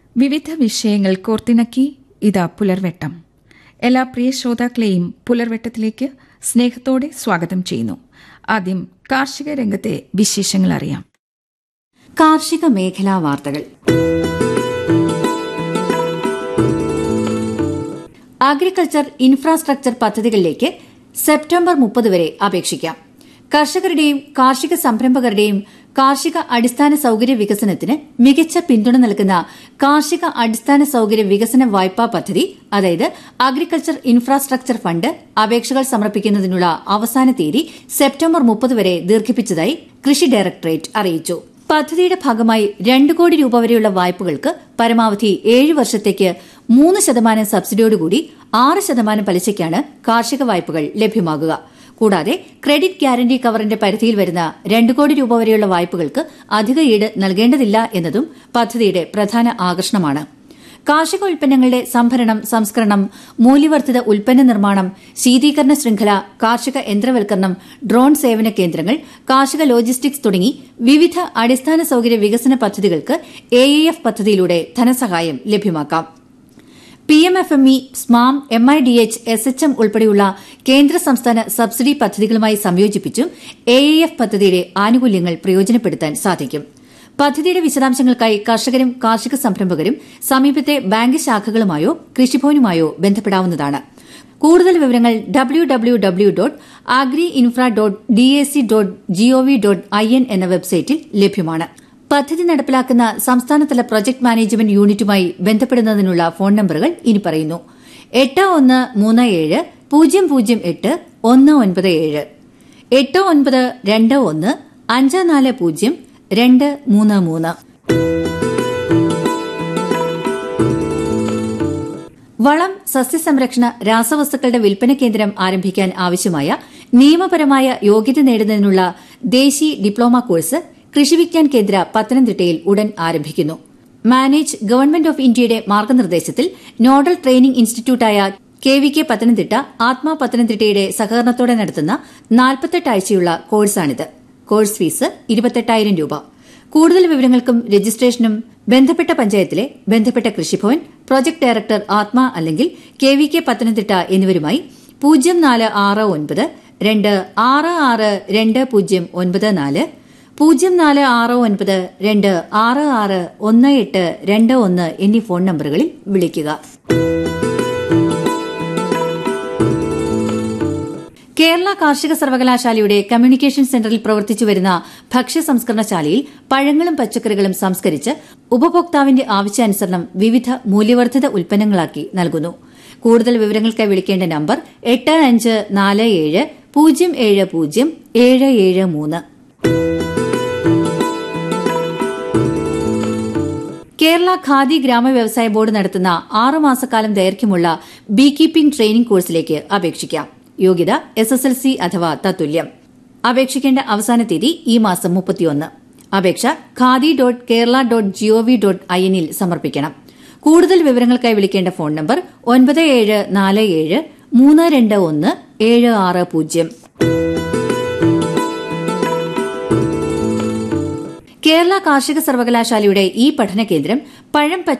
വിവിധ വിഷയങ്ങൾ കോർത്തിണക്കി ഇതാ പുലർവെട്ടം എല്ലാ പ്രിയ ശ്രോതാക്കളെയും പുലർവെട്ടത്തിലേക്ക് സ്നേഹത്തോടെ സ്വാഗതം ചെയ്യുന്നു ആദ്യം കാർഷിക രംഗത്തെ വിശേഷങ്ങൾ അറിയാം കാർഷിക മേഖലാ വാർത്തകൾ അഗ്രികൾച്ചർ ഇൻഫ്രാസ്ട്രക്ചർ പദ്ധതികളിലേക്ക് സെപ്റ്റംബർ മുപ്പത് വരെ അപേക്ഷിക്കാം കർഷകരുടെയും കാർഷിക സംരംഭകരുടെയും കാർഷിക അടിസ്ഥാന സൌകര്യ വികസനത്തിന് മികച്ച പിന്തുണ നൽകുന്ന കാർഷിക അടിസ്ഥാന സൌകര്യ വികസന വായ്പാ പദ്ധതി അതായത് അഗ്രികൾച്ചർ ഇൻഫ്രാസ്ട്രക്ചർ ഫണ്ട് അപേക്ഷകൾ സമർപ്പിക്കുന്നതിനുള്ള അവസാന തീയതി സെപ്റ്റംബർ മുപ്പത് വരെ ദീർഘിപ്പിച്ചതായി കൃഷി ഡയറക്ടറേറ്റ് അറിയിച്ചു പദ്ധതിയുടെ ഭാഗമായി രണ്ട് കോടി രൂപ വരെയുള്ള വായ്പകൾക്ക് പരമാവധി ഏഴ് വർഷത്തേക്ക് മൂന്ന് ശതമാനം സബ്സിഡിയോടുകൂടി ആറ് ശതമാനം പലിശയ്ക്കാണ് കാർഷിക വായ്പകൾ ലഭ്യമാകുക കൂടാതെ ക്രെഡിറ്റ് ഗ്യാരണ്ടി കവറിന്റെ പരിധിയിൽ വരുന്ന രണ്ട് കോടി രൂപ വരെയുള്ള വായ്പകൾക്ക് അധിക ഈട് നൽകേണ്ടതില്ല എന്നതും പദ്ധതിയുടെ പ്രധാന ആകർഷണമാണ് കാർഷിക ഉൽപ്പന്നങ്ങളുടെ സംഭരണം സംസ്കരണം മൂല്യവർദ്ധിത ഉൽപ്പന്ന നിർമ്മാണം ശീതീകരണ ശൃംഖല കാർഷിക യന്ത്രവൽക്കരണം ഡ്രോൺ സേവന കേന്ദ്രങ്ങൾ കാർഷിക ലോജിസ്റ്റിക്സ് തുടങ്ങി വിവിധ അടിസ്ഥാന സൌകര്യ വികസന പദ്ധതികൾക്ക് എ പദ്ധതിയിലൂടെ ധനസഹായം ലഭ്യമാക്കാം P M F M E SMAM M I D H S H M ഉൾപ്പെടെയുള്ള കേന്ദ്ര സംസ്ഥാന സബ്സിഡി പദ്ധതികളുമായി സംയോജിപ്പിച്ചും എ എഫ് പദ്ധതിയുടെ ആനുകൂല്യങ്ങൾ പ്രയോജനപ്പെടുത്താൻ സാധിക്കും പദ്ധതിയുടെ വിശദാംശങ്ങൾക്കായി കർഷകരും കാർഷിക സംരംഭകരും സമീപത്തെ ബാങ്ക് ശാഖകളുമായോ കൃഷിഭവനുമായോ ബന്ധപ്പെടാവുന്നതാണ് കൂടുതൽ വിവരങ്ങൾ W W W dot agri infra dot D A C dot gov dot I N എന്ന വെബ്സൈറ്റിൽ ലഭ്യമാണ് പദ്ധതി നടപ്പിലാക്കുന്ന സംസ്ഥാനതല പ്രൊജക്ട് മാനേജ്മെന്റ് യൂണിറ്റുമായി ബന്ധപ്പെടുന്നതിനുള്ള ഫോൺ നമ്പറുകൾ ഇനി പറയുന്നു എട്ട് ഒന്ന് മൂന്ന് ഏഴ് പൂജ്യം പൂജ്യം എട്ട് ഒന്ന് ഒൻപത് ഏഴ് എട്ട് ഒൻപത് രണ്ട് ഒന്ന് അഞ്ച് നാല് പൂജ്യം രണ്ട് മൂന്ന് മൂന്ന് വളം സസ്യസംരക്ഷണ രാസവസ്തുക്കളുടെ വിൽപ്പന കേന്ദ്രം ആരംഭിക്കാൻ ആവശ്യമായ നിയമപരമായ യോഗ്യത നേടുന്നതിനുള്ള ദേശീയ ഡിപ്ലോമ കോഴ്സ് കൃഷിവിജ്ഞാൻ കേന്ദ്ര പത്തനംതിട്ടയിൽ ഉടൻ ആരംഭിക്കുന്നു മാനേജ് ഗവൺമെന്റ് ഓഫ് ഇന്ത്യയുടെ മാർഗനിർദ്ദേശത്തിൽ നോഡൽ ട്രെയിനിംഗ് ഇൻസ്റ്റിറ്റ്യൂട്ടായ K V K Pathanamthitta ATMA പത്തനംതിട്ടയുടെ സഹകരണത്തോടെ നടത്തുന്ന നാൽപ്പത്തെട്ട് ആഴ്ചയുള്ള കോഴ്സാണിത് കോഴ്സ് ഫീസ് ഇരുപത്തെട്ടായിരം രൂപ കൂടുതൽ വിവരങ്ങൾക്കും രജിസ്ട്രേഷനും ബന്ധപ്പെട്ട പഞ്ചായത്തിലെ ബന്ധപ്പെട്ട കൃഷിഭവൻ പ്രൊജക്ട് ഡയറക്ടർ ആത്മ അല്ലെങ്കിൽ കെ വി കെ പത്തനംതിട്ട എന്നിവരുമായി പൂജ്യം നാല് ആറ് ഒൻപത് രണ്ട് ആറ് ആറ് രണ്ട് പൂജ്യം ഒൻപത് നാല് പൂജ്യം നാല് ആറ് ഒൻപത് രണ്ട് ആറ് ആറ് ഒന്ന് എട്ട് രണ്ട് ഒന്ന് എന്നീ ഫോൺ നമ്പറുകളിൽ വിളിക്കുക കേരള കാർഷിക സർവകലാശാലയുടെ കമ്മ്യൂണിക്കേഷൻ സെന്ററിൽ പ്രവർത്തിച്ചു വരുന്ന ഭക്ഷ്യ സംസ്കരണശാലയിൽ പഴങ്ങളും പച്ചക്കറികളും സംസ്കരിച്ച് ഉപഭോക്താവിന്റെ ആവശ്യാനുസരണം വിവിധ മൂല്യവർദ്ധിത ഉൽപ്പന്നങ്ങളാക്കി നൽകുന്നു കൂടുതൽ വിവരങ്ങൾക്കായി വിളിക്കേണ്ട നമ്പർ എട്ട് അഞ്ച് നാല് ഏഴ് പൂജ്യം ഏഴ് പൂജ്യം ഏഴ് ഏഴ് മൂന്ന് കേരള ഖാദി ഗ്രാമ വ്യവസായ ബോർഡ് നടത്തുന്ന ആറുമാസക്കാലം ദൈർഘ്യമുള്ള ബീ കീപ്പിംഗ് ട്രെയിനിംഗ് കോഴ്സിലേക്ക് അപേക്ഷിക്കാം യോഗ്യത എസ് എസ് എൽ സി അഥവാ തത്തുല്യം അപേക്ഷിക്കേണ്ട അവസാന തീയതി ഈ മാസം മുപ്പത്തിയൊന്ന് അപേക്ഷ khadi dot Kerala dot gov dot I എന്നിൽ സമർപ്പിക്കണം കൂടുതൽ വിവരങ്ങൾക്കായി വിളിക്കേണ്ട ഫോൺ നമ്പർ ഒൻപത് ഏഴ് നാല് ഏഴ് മൂന്ന് രണ്ട് ഒന്ന് ഏഴ് ആറ് പൂജ്യം കേരള കാർഷിക സർവകലാശാലയുടെ ഈ പഠന കേന്ദ്രം പഴം